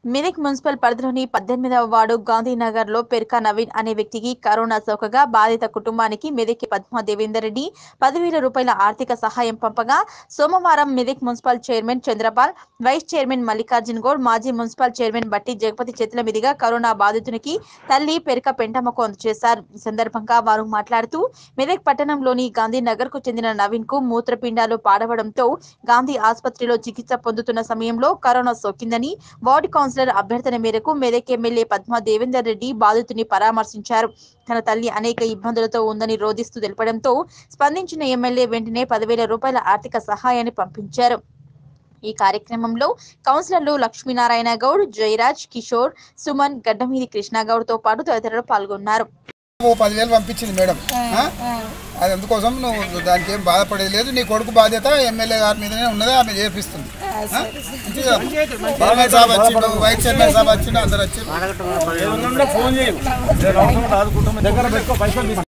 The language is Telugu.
మెదక్ మున్సిపల్ పరిధిలోని పద్దెనిమిదవ వార్డు గాంధీనగర్ లో పెర్కా నవీన్ అనే వ్యక్తికి కరోనా సోకగా బాధిత కుటుంబానికి మెదక్ పద్మా దేవేందర్ రెడ్డి పదివేల రూపాయల ఆర్థిక సహాయం పంపగా సోమవారం Medak municipal chairman Chandrapal vice chairman Mallikarjun Goud మాజీ మున్సిపల్ చైర్మన్ బట్టి జగపతి చేతుల మీదుగా కరోనా బాధితునికి తల్లి పెరక పెంటమ్మకు అందజేశారు ఈ సందర్భంగా వారు మాట్లాడుతూ మెదక్ పట్టణంలోని గాంధీనగర్ కు చెందిన నవీన్ కు మూత్రపిండాలు పాడవడంతో గాంధీ ఆసుపత్రిలో చికిత్స పొందుతున్న సమయంలో కరోనా సోకిందని వార్డు కౌన్సిలర్ అభ్యర్థన మేరకు మెదక్ ఎమ్మెల్యే పద్మా దేవేందర్ రెడ్డి బాధితుని పరామర్శించారు తన తల్లి అనేక ఇబ్బందులతో ఉందని రోధిస్తూ తెలపడంతో స్పందించిన ఎమ్మెల్యే వెంటనే పదివేల రూపాయల ఆర్థిక సహాయాన్ని పంపించారు ఈ కార్యక్రమంలో కౌన్సిలర్లు లక్ష్మీనారాయణ గౌడ్ జయరాజ్ కిషోర్ సుమన్ గడ్డమీది కృష్ణగౌడ్ తో పాటు తదితరులు పాల్గొన్నారు ఓ పదివేలు పంపించింది మేడం ఆ? అది అందుకోసం నువ్వు దానికి ఏం బాధపడేది లేదు నీ కొడుకు బాధ్యత ఎమ్మెల్యే గారి మీదనే ఉన్నది ఆమె చేపిస్తుంది ఆ? మంచిగా చైర్మన్ సాబ్ వచ్చిండు వైస్ చైర్మన్ సాబ్ వచ్చిండు అందరు వచ్చి ఫోన్ చేయు నేను అవసరం రాదు కుటుంబం దగ్గర పెట్టుకో పైసలు తీసుకో.